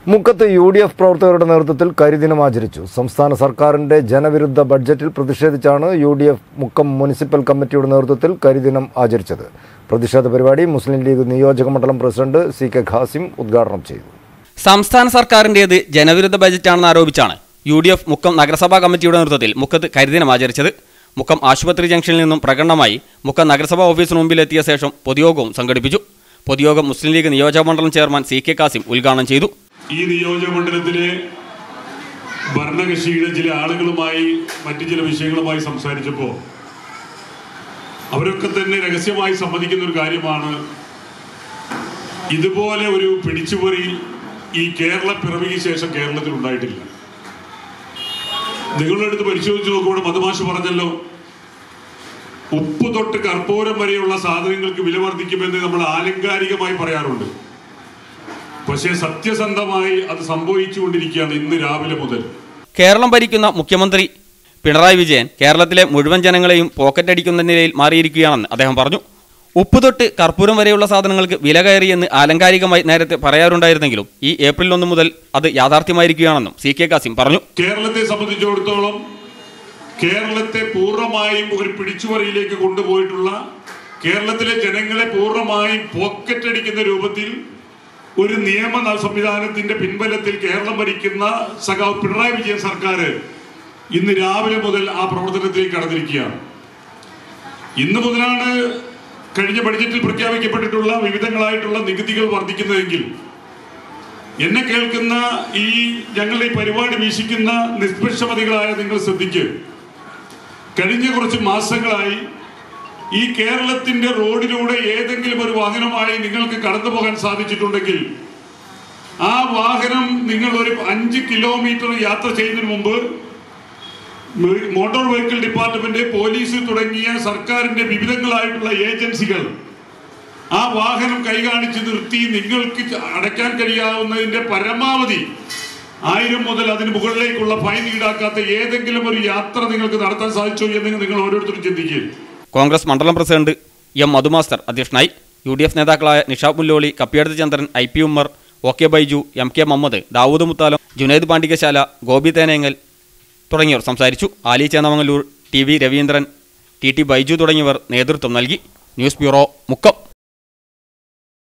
മുക്കത്ത് U D F പ്രവർത്തകരുടെ നേതൃത്വത്തിൽ കരിദിനം ആചരിച്ചു സംസ്ഥാന സർക്കാരിന്റെ ജനവിരുദ്ധ ബഡ്ജറ്റിൽ പ്രതിഷേധിച്ചാണ് U D F Mukkam municipal കമ്മിറ്റിയുടെ നേതൃത്വത്തിൽ കരിദിനം ആചരിച്ചത് പ്രതിഷേധ പരിപാടി മുസ്ലിം ലീഗ് നിയോജക മണ്ഡലം പ്രസിഡന്റ് സി കെ ഖാസിം ഉദ്ഘാടനം ചെയ്തു സംസ്ഥാന സർക്കാരിന്റേത് ജനവിരുദ്ധ ബജറ്റാണെന്ന് ആരോപിച്ചാണ് യു ഡി എഫ് മുക്കം നഗരസഭാ കമ്മിറ്റിയുടെ നേതൃത്വത്തിൽ മുക്കത്ത് കരിദിനം ആചരിച്ചത് മുക്കം ആശുപത്രി ജംഗ്ഷനിൽ നിന്നും പ്രകടനമായി മുക്കം നഗരസഭാ ഓഫീസിന് മുമ്പിലെത്തിയ ശേഷം പൊതുയോഗവും സംഘടിപ്പിച്ചു പൊതുയോഗം മുസ്ലിം ലീഗ് നിയോജക മണ്ഡലം ചെയർമാൻ സി കെ കാസിം ഉദ്ഘാടനം ചെയ്തു ഈ നിയോജക മണ്ഡലത്തിലെ ഭരണകക്ഷിയുടെ ചില ആളുകളുമായി മറ്റു ചില വിഷയങ്ങളുമായി സംസാരിച്ചപ്പോൾ അവരൊക്കെ തന്നെ രഹസ്യമായി സമ്മതിക്കുന്ന ഒരു കാര്യമാണ് ഇതുപോലെ ഒരു പിടിച്ചുപറി ഈ കേരള പിറവിക്ക് ശേഷം കേരളത്തിൽ ഉണ്ടായിട്ടില്ല നിങ്ങളുടെ അടുത്ത് പരിശോധിച്ച് നോക്കുമ്പോൾ മധുമാഷ് പറഞ്ഞല്ലോ ഉപ്പ് തൊട്ട് കർപ്പൂരം വരെയുള്ള സാധനങ്ങൾക്ക് വില വർദ്ധിക്കുമെന്ന് നമ്മൾ ആലങ്കാരികമായി പറയാറുണ്ട് പക്ഷേ സത്യസന്ധമായി അത് സംഭവിച്ചുകൊണ്ടിരിക്കുകയാണ് ഇന്ന് രാവിലെ മുതൽ കേരളം ഭരിക്കുന്ന മുഖ്യമന്ത്രി പിണറായി വിജയൻ കേരളത്തിലെ മുഴുവൻ ജനങ്ങളെയും പോക്കറ്റടിക്കുന്ന നിലയിൽ മാറിയിരിക്കുകയാണെന്ന് അദ്ദേഹം പറഞ്ഞു ഉപ്പ് തൊട്ട് കർപ്പൂരം വരെയുള്ള സാധനങ്ങൾക്ക് വില കയറിയെന്ന് ആലങ്കാരികമായി നേരത്തെ പറയാറുണ്ടായിരുന്നെങ്കിലും ഈ ഏപ്രിൽ ഒന്ന് മുതൽ അത് യാഥാർത്ഥ്യമായിരിക്കുകയാണെന്നും സി കെ കാസിം പറഞ്ഞു കേരളത്തെ സംബന്ധിച്ചിടത്തോളം കേരളത്തെ പൂർണ്ണമായും ഒരു പിടിച്ചുപറിയിലേക്ക് കൊണ്ടുപോയിട്ടുള്ള കേരളത്തിലെ ജനങ്ങളെ പൂർണ്ണമായും പോക്കറ്റ് അടിക്കുന്ന രൂപത്തിൽ ഒരു നിയമ ന- സംവിധാനത്തിന്റെ പിൻബലത്തിൽ കേരളം ഭരിക്കുന്ന സഖാവ് പിണറായി വിജയൻ സർക്കാർ ഇന്ന് രാവിലെ മുതൽ ആ പ്രവർത്തനത്തിലേക്ക് കടന്നിരിക്കുകയാണ് ഇന്ന് മുതലാണ് കഴിഞ്ഞ ബഡ്ജറ്റിൽ പ്രഖ്യാപിക്കപ്പെട്ടിട്ടുള്ള വിവിധങ്ങളായിട്ടുള്ള നികുതികൾ വർദ്ധിക്കുന്നതെങ്കിൽ എന്നെ കേൾക്കുന്ന ഈ ഞങ്ങളുടെ ഈ പരിപാടി വീക്ഷിക്കുന്ന നിഷ്പക്ഷമതികളായ നിങ്ങൾ ശ്രദ്ധിക്കുക കഴിഞ്ഞ കുറച്ച് മാസങ്ങളായി ഈ കേരളത്തിന്റെ റോഡിലൂടെ ഏതെങ്കിലും ഒരു വാഹനമായി നിങ്ങൾക്ക് കടന്നു പോകാൻ സാധിച്ചിട്ടുണ്ടെങ്കിൽ ആ വാഹനം നിങ്ങൾ ഒരു അഞ്ച് കിലോമീറ്റർ യാത്ര ചെയ്യുന്നതിന് മുമ്പ് മ് മോട്ടോർ വെഹിക്കിൾ ഡിപ്പാർട്ട്മെന്റ് പോലീസ് തുടങ്ങിയ സർക്കാരിന്റെ വിവിധങ്ങളായിട്ടുള്ള ഏജൻസികൾ ആ വാഹനം കൈകാണിച്ച് നിർത്തി നിങ്ങൾക്ക് ച- അടയ്ക്കാൻ കഴിയാവുന്നതിന്റെ പരമാവധി ആയിരം മുതൽ അതിന് മുകളിലേക്കുള്ള ഫൈൻ ഈടാക്കാത്ത ഏതെങ്കിലും ഒരു യാത്ര നിങ്ങൾക്ക് നടത്താൻ സാധിച്ചോ എന്ന് നിങ്ങൾ ഓരോരുത്തരും ചിന്തിക്കുക കോൺഗ്രസ് മണ്ഡലം പ്രസിഡന്റ് എം മധുമാസ്റ്റർ അധ്യക്ഷനായി യു ഡി എഫ് നേതാക്കളായ Nishab Mulloli Kappiyadath Chandran I P Ummer O K Baiju M K Muhammad Dawood Muthalam Junaid Pandikasala Gopi Thenengal തുടങ്ങിയവർ സംസാരിച്ചു Ali Chennamangalur T V Ravindran T T Baiju തുടങ്ങിയവർ നേതൃത്വം നൽകി ന്യൂസ് ബ്യൂറോ മുക്കം